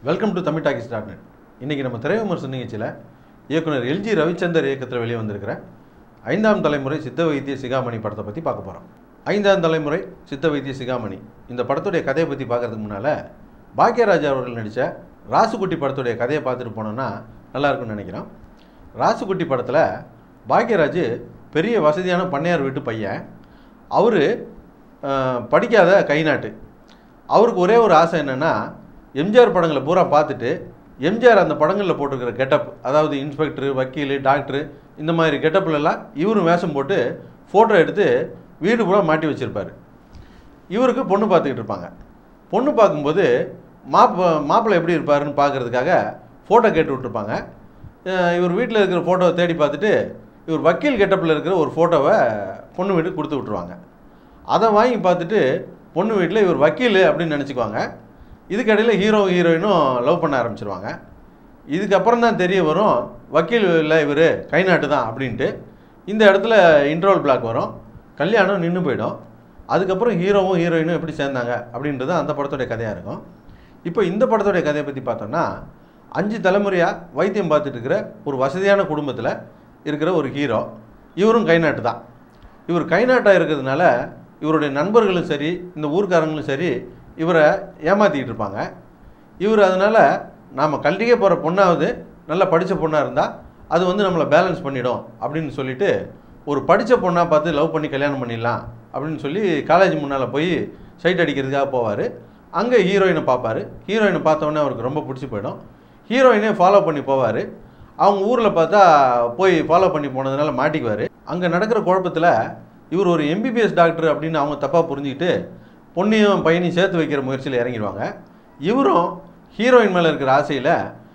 welcome to Tamil talkies dot net இன்றைக்கி நம்ம திரைவிமர்சன நிகழ்ச்சியில் இயக்குனர் எல்ஜி ரவிச்சந்தர் இயக்கத்தில் வெளியே வந்திருக்கிற ஐந்தாம் தலைமுறை சித்த வைத்திய சிகாமணி படத்தை பற்றி பார்க்க போகிறோம் ஐந்தாம் தலைமுறை சித்த வைத்திய சிகாமணி இந்த படத்துடைய கதையை பற்றி பார்க்கறதுக்கு முன்னால் பாக்யராஜ் அவர்கள் நடித்த ராசுகுட்டி படத்துடைய கதையை பார்த்துட்டு போனோன்னா நல்லா இருக்கும்னு நினைக்கிறோம் ராசுகுட்டி படத்தில் பாக்யராஜ் பெரிய வசதியான பண்ணையார் வீட்டு பையன் அவர் படிக்காத கைநாட்டு அவருக்கு ஒரே ஒரு ஆசை என்னென்னா எம்ஜிஆர் படங்களை பூரா பார்த்துட்டு எம்ஜிஆர் அந்த படங்களில் போட்டிருக்கிற கெட்டப் அதாவது இன்ஸ்பெக்டர் வக்கீல் டாக்டர் இந்த மாதிரி கெட்டப்லலாம் இவரும் வேஷம் போட்டு ஃபோட்டோ எடுத்து வீடு பூரா மாட்டி வச்சுருப்பார் இவருக்கு பொண்ணு பார்த்துக்கிட்டு இருப்பாங்க பொண்ணு பார்க்கும்போது மாப்ப மாப்பிள்ளை எப்படி இருப்பாருன்னு பார்க்கறதுக்காக ஃபோட்டோ கேட்டு விட்ருப்பாங்க அஹ் இவர் வீட்டில் இருக்கிற ஃபோட்டோவை தேடி பார்த்துட்டு இவர் வக்கீல் கெட்டப்பில் இருக்கிற ஒரு ஃபோட்டோவை பொண்ணு வீட்டுக்கு கொடுத்து விட்ருவாங்க அதை வாங்கி பார்த்துட்டு பொண்ணு வீட்டில் இவர் வக்கீல் அப்படின்னு நினச்சிக்குவாங்க இதுக்கடையில் ஹீரோ ஹீரோயினும் லவ் பண்ண ஆரம்பிச்சிருவாங்க இதுக்கப்புறம் தான் தெரிய வரும் வக்கீல் இல்லை இவர் கை நாட்டு தான் அப்படின்ட்டு இந்த இடத்துல இன்ட்ரோல் பிளாக் வரும் கல்யாணம் நின்று போயிடும் அதுக்கப்புறம் ஹீரோவும் ஹீரோயினும் எப்படி சேர்ந்தாங்க அப்படின்றது அந்த படத்துடைய கதையாக இருக்கும் இப்போ இந்த படத்துடைய கதையை பற்றி பார்த்தோம்னா அஞ்சு தலைமுறையாக வைத்தியம் பார்த்துட்டு இருக்கிற ஒரு வசதியான குடும்பத்தில் இருக்கிற ஒரு ஹீரோ இவரும் கை நாட்டு தான் இவர் கை நாட்டாக இருக்கிறதுனால இவருடைய நண்பர்களும் சரி இந்த ஊர்க்காரங்களும் சரி இவரை ஏமாற்றிக்கிட்டு இருப்பாங்க இவர் அதனால் நாம் கல்விக்கே போகிற பொண்ணாவது நல்லா படித்த பொண்ணாக இருந்தால் அது வந்து நம்மளை பேலன்ஸ் பண்ணிடும் அப்படின்னு சொல்லிட்டு ஒரு படித்த பொண்ணாக பார்த்து லவ் பண்ணி கல்யாணம் பண்ணிடலாம் அப்படின்னு சொல்லி காலேஜ் முன்னால் போய் சைட் அடிக்கிறதுக்காக போவார் அங்கே ஹீரோயினை பார்ப்பார் ஹீரோயினை பார்த்தோன்னே அவருக்கு ரொம்ப பிடிச்சி போயிடும் ஹீரோயினே ஃபாலோ பண்ணி போவார் அவங்க ஊரில் பார்த்தா போய் ஃபாலோ பண்ணி போனதுனால மாட்டிக்குவார் அங்கே நடக்கிற குழப்பத்தில் இவர் ஒரு எம்பிபிஎஸ் டாக்டர் அப்படின்னு அவங்க தப்பாக புரிஞ்சுக்கிட்டு பொண்ணையும் பையனையும் சேர்த்து வைக்கிற முயற்சியில் இறங்கிடுவாங்க இவரும் ஹீரோயின் மேலே இருக்கிற ஆசையில்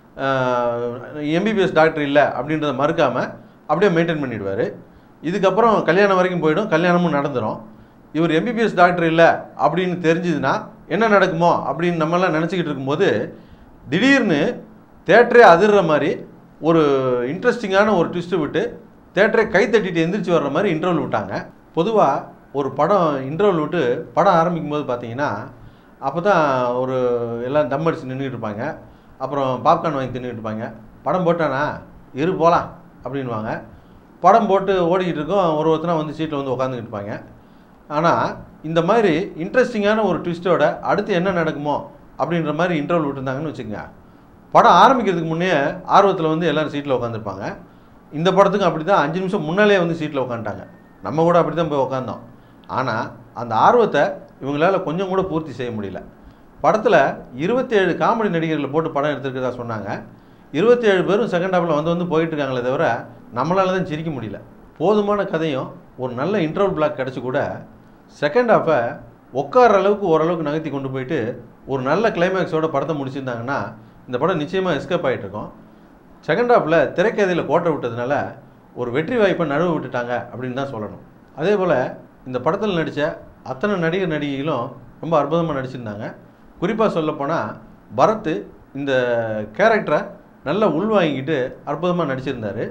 எம்பிபிஎஸ் டாக்டர் இல்லை அப்படின்றத மறுக்காமல் அப்படியே மெயின்டைன் பண்ணிடுவார் இதுக்கப்புறம் கல்யாணம் வரைக்கும் போயிடும் கல்யாணமும் நடந்துடும் இவர் எம்பிபிஎஸ் டாக்டர் இல்லை அப்படின்னு தெரிஞ்சுதுன்னா என்ன நடக்குமோ அப்படின்னு நம்மலாம் நினச்சிக்கிட்டு இருக்கும்போது திடீர்னு தேட்டரே அதிர்ற மாதிரி ஒரு இன்ட்ரெஸ்டிங்கான ஒரு ட்விஸ்ட்டு விட்டு தேட்டரே கை தட்டிட்டு எந்திரிச்சு வர்ற மாதிரி இன்டர்வல் விட்டாங்க பொதுவாக ஒரு படம் இன்டர்வல் விட்டு படம் ஆரம்பிக்கும் போது பார்த்தீங்கன்னா அப்போ தான் ஒரு எல்லாம் தம் அடிச்சு நின்றுட்டு இருப்பாங்க அப்புறம் பாப்கார்ன் வாங்கி தின்னுட்டு இருப்பாங்க படம் போட்டானா இரு போகலாம் அப்படின்வாங்க படம் போட்டு ஓடிக்கிட்டு இருக்கோம் ஒரு ஒருத்தனா வந்து சீட்டில் வந்து உட்காந்துக்கிட்டு இருப்பாங்க ஆனால் இந்த மாதிரி இன்ட்ரெஸ்டிங்கான ஒரு ட்விஸ்ட்டோட அடுத்து என்ன நடக்குமோ அப்படின்ற மாதிரி இன்டர்வல் விட்டுருந்தாங்கன்னு வச்சுக்கோங்க படம் ஆரம்பிக்கிறதுக்கு முன்னே ஆர்வத்தில் வந்து எல்லோரும் சீட்டில் உட்காந்துருப்பாங்க இந்த படத்துக்கும் அப்படி தான் அஞ்சு நிமிஷம் முன்னாலே வந்து சீட்டில் உட்காந்துட்டாங்க நம்ம கூட அப்படி தான் போய் உட்காந்தோம் ஆனால் அந்த ஆர்வத்தை இவங்களால கொஞ்சம் கூட பூர்த்தி செய்ய முடியல படத்தில் இருபத்தேழு காமெடி நடிகர்களை போட்டு படம் எடுத்துருக்கிறதா சொன்னாங்க இருபத்தேழு பேரும் செகண்ட் ஹாஃபில் வந்து வந்து போயிட்டு இருக்காங்களே தவிர நம்மளால தான் சிரிக்க முடியல போதுமான கதையும் ஒரு நல்ல இன்டர்வல் பிளாக் கிடச்சி கூட செகண்ட் ஹாஃபை உட்கார அளவுக்கு ஓரளவுக்கு நகர்த்தி கொண்டு போயிட்டு ஒரு நல்ல கிளைமேக்ஸோட படத்தை முடிச்சிருந்தாங்கன்னா இந்த படம் நிச்சயமாக எஸ்கேப் ஆகிட்டு இருக்கும் செகண்ட் ஹாஃபில் திரைக்கதையில் கோட்டை விட்டதுனால ஒரு வெற்றி வாய்ப்பை நழுவ விட்டுட்டாங்க அப்படின்னு தான் சொல்லணும் அதே போல் இந்த படத்தில் நடித்த அத்தனை நடிகர் நடிகைகளும் ரொம்ப அற்புதமாக நடிச்சிருந்தாங்க குறிப்பாக சொல்லப்போனால் பரத் இந்த கேரக்டரை நல்லா உள்வாங்கிக்கிட்டு அற்புதமாக நடிச்சிருந்தார்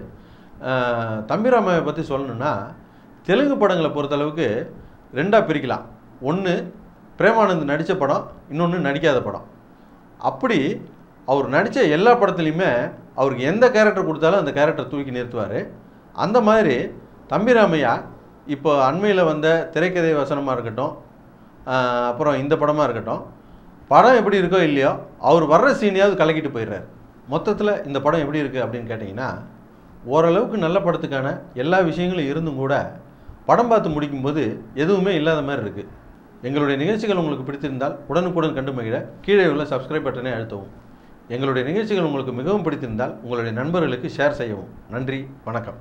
தம்பிராமையை பற்றி சொல்லணுன்னா தெலுங்கு படங்களை பொறுத்தளவுக்கு ரெண்டாக பிரிக்கலாம் ஒன்று பிரேமானந்த் நடித்த படம் இன்னொன்று நடிக்காத படம் அப்படி அவர் நடித்த எல்லா படத்துலையுமே அவருக்கு எந்த கேரக்டர் கொடுத்தாலும் அந்த கேரக்டர் தூக்கி நிறுத்துவார் அந்த மாதிரி தம்பிராமையா இப்போ அண்மையில் வந்த திரைக்கதை வசனமாக இருக்கட்டும் ஆஹ் அப்புறம் இந்த படமாக இருக்கட்டும் படம் எப்படி இருக்கோ இல்லையோ அவர் வர்ற சீனையாவது கலக்கிட்டு போயிடுறாரு மொத்தத்தில் இந்த படம் எப்படி இருக்குது அப்படின்னு கேட்டிங்கன்னா ஓரளவுக்கு நல்ல படத்துக்கான எல்லா விஷயங்களும் இருந்தும் கூட படம் பார்த்து முடிக்கும்போது எதுவுமே இல்லாத மாதிரி இருக்குது எங்களுடைய நிகழ்ச்சிகள் உங்களுக்கு பிடித்திருந்தால் உடனுக்குடன் கண்டு மகிழ கீழே உள்ள சப்ஸ்கிரைப் பட்டனை அழுத்தவும் எங்களுடைய நிகழ்ச்சிகள் உங்களுக்கு மிகவும் பிடித்திருந்தால் உங்களுடைய நண்பர்களுக்கு ஷேர் செய்யவும் நன்றி வணக்கம்